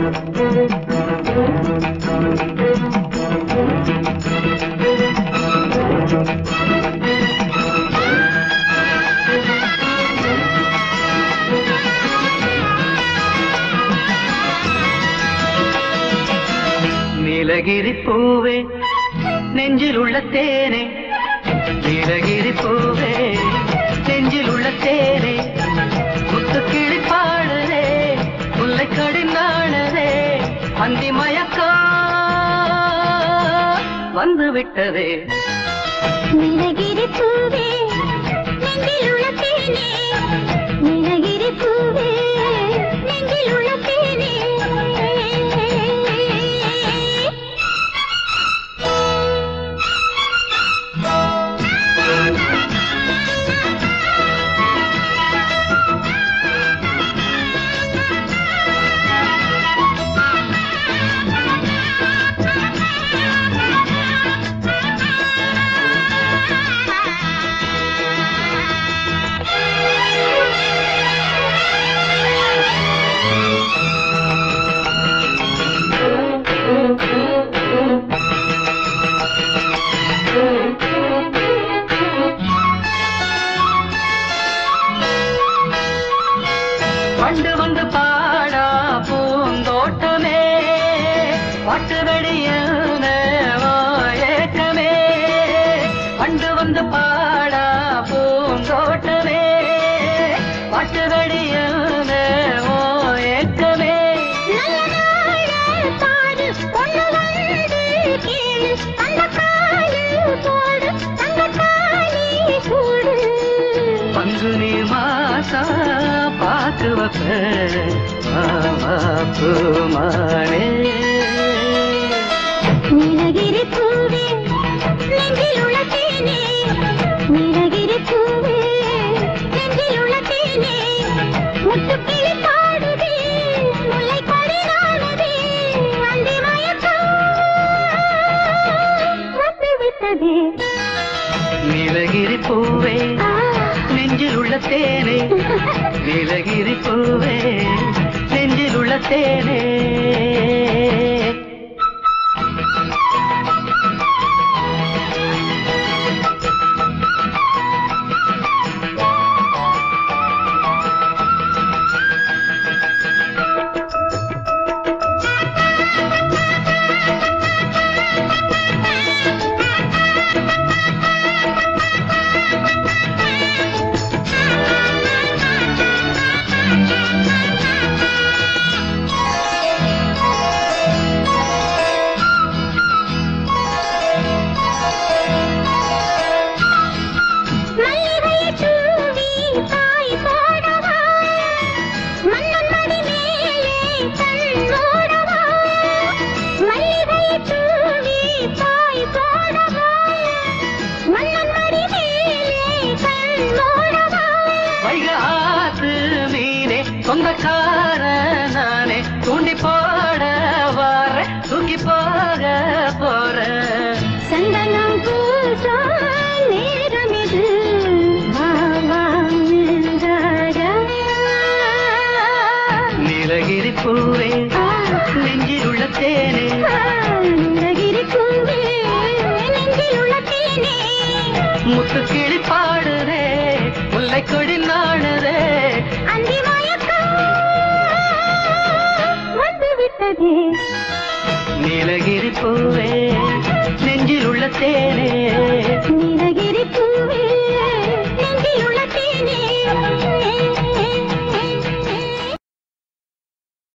நீலகிரி பூவே நெஞ்சில் உள்ள தேனே நீலகிரி பூவே நெஞ்சில் உள்ள தேனே முத்து கிளி பாடுதே முல்லை கடிநாடுதே அந்தி மயக்கம் வந்து விட்டதே நீலகிரி பூவே நெஞ்சில் உள்ள தேனே நீலகிரி பூவே நெஞ்சில் உள்ள தேனே பண்டு வந்து பாடா பூந்தோட்டமே பாட்டு வெடியான ஏக்கமே பண்டு வந்து பாடா பூந்தோட்டமே பாட்டு வெடியான ஏக்கமே நல்ல நாள பாரு பொண்ணு வந்து கேளு அந்த காலு போடு அந்த காலி கூடு பங்குனி மாசா பாக்கு வப்பூமானே நீலகிரி பூவே நெஞ்சில் உள்ள தேனே நீலகிரி பூவே நெஞ்சில் உள்ள தேனே முத்துக்கிளி பாடுதே முல்லை கொடி நாடுதே அந்தி மயக்கம் வந்து விட்டதே நீலகிரி பூவே ஆ. நெஞ்சில் உள்ள தேனே நீலகிரி பூவே நெஞ்சில் உள்ள தேனே மல்லிகையை தூவி தாய் போடவா மன்னன் மடி மேலே கண் மூடவா மல்லிகையை தூவி தாய் போடவா மன்னன் மடி மேலே கண் மூடவா வைக ஆத்து மீனே சொந்தக்கார நானே தூண்டி போட வார தூக்கி போக போற சந்தனம் பூசா நேரம் இது வா, வா, ராஜா. நீலகிரி பூவே நெஞ்சில் உள்ள தேனே நீலகிரி பூவே நெஞ்சில் உள்ள தேனே முத்து கிளி பாடுதே முல்லை கொடி நாடுதே அந்தி மயக்கம் வந்து விட்டதே நீலகிரி பூவே